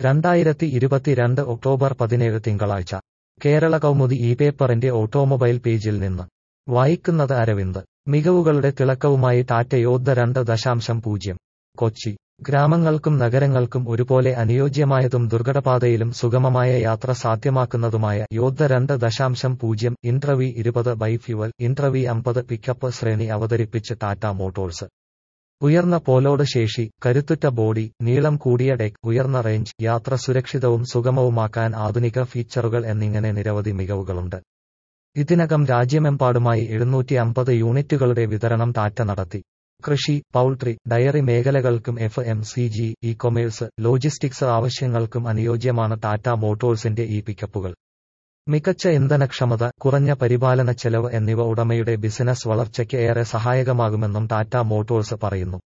രണ്ടായിരത്തി ഇരുപത്തിരണ്ട് ഒക്ടോബർ പതിനേഴ് തിങ്കളാഴ്ച കേരള കൗമുദി ഈ പേപ്പറിന്റെ ഓട്ടോമൊബൈൽ പേജിൽ നിന്ന് വായിക്കുന്നത് അരവിന്ദ് മികവുകളുടെ തിളക്കവുമായി ടാറ്റ യോദ്ധ രണ്ട് ദശാംശം പൂജ്യം കൊച്ചി ഗ്രാമങ്ങൾക്കും നഗരങ്ങൾക്കും ഒരുപോലെ അനുയോജ്യമായതും ദുർഘടപാതയിലും സുഗമമായ യാത്ര സാധ്യമാക്കുന്നതുമായ യോദ്ധ രണ്ട് ദശാംശം പൂജ്യം ഇൻട്രവി ഇരുപത് ബൈഫ്യുവൽ ഇൻട്രവി അമ്പത് പിക്കപ്പ് ശ്രേണി അവതരിപ്പിച്ച് ടാറ്റ മോട്ടോഴ്സ് ഉയർന്ന പോലോഡ് ശേഷി കരുത്തുറ്റ ബോഡി നീളം കൂടിയ ഡെക്ക് ഉയർന്ന റേഞ്ച് യാത്ര സുരക്ഷിതവും സുഗമവുമാക്കാൻ ആധുനിക ഫീച്ചറുകൾ എന്നിങ്ങനെ നിരവധി മികവുകളുണ്ട് ഇതിനകം രാജ്യമെമ്പാടുമായി എഴുന്നൂറ്റി അമ്പത് യൂണിറ്റുകളുടെ വിതരണം ടാറ്റ നടത്തി കൃഷി പൗൾട്രി ഡയറി മേഖലകൾക്കും F M C G e commerce logistics ആവശ്യങ്ങൾക്കും അനുയോജ്യമാണ് ടാറ്റ മോട്ടോഴ്സിന്റെ ഈ പിക്കപ്പുകൾ മികച്ച ഇന്ധനക്ഷമത കുറഞ്ഞ പരിപാലന ചെലവ് എന്നിവ ഉടമയുടെ ബിസിനസ് വളർച്ചയ്ക്ക് ഏറെ സഹായകമാകുമെന്നും ടാറ്റ മോട്ടോഴ്സ് പറയുന്നു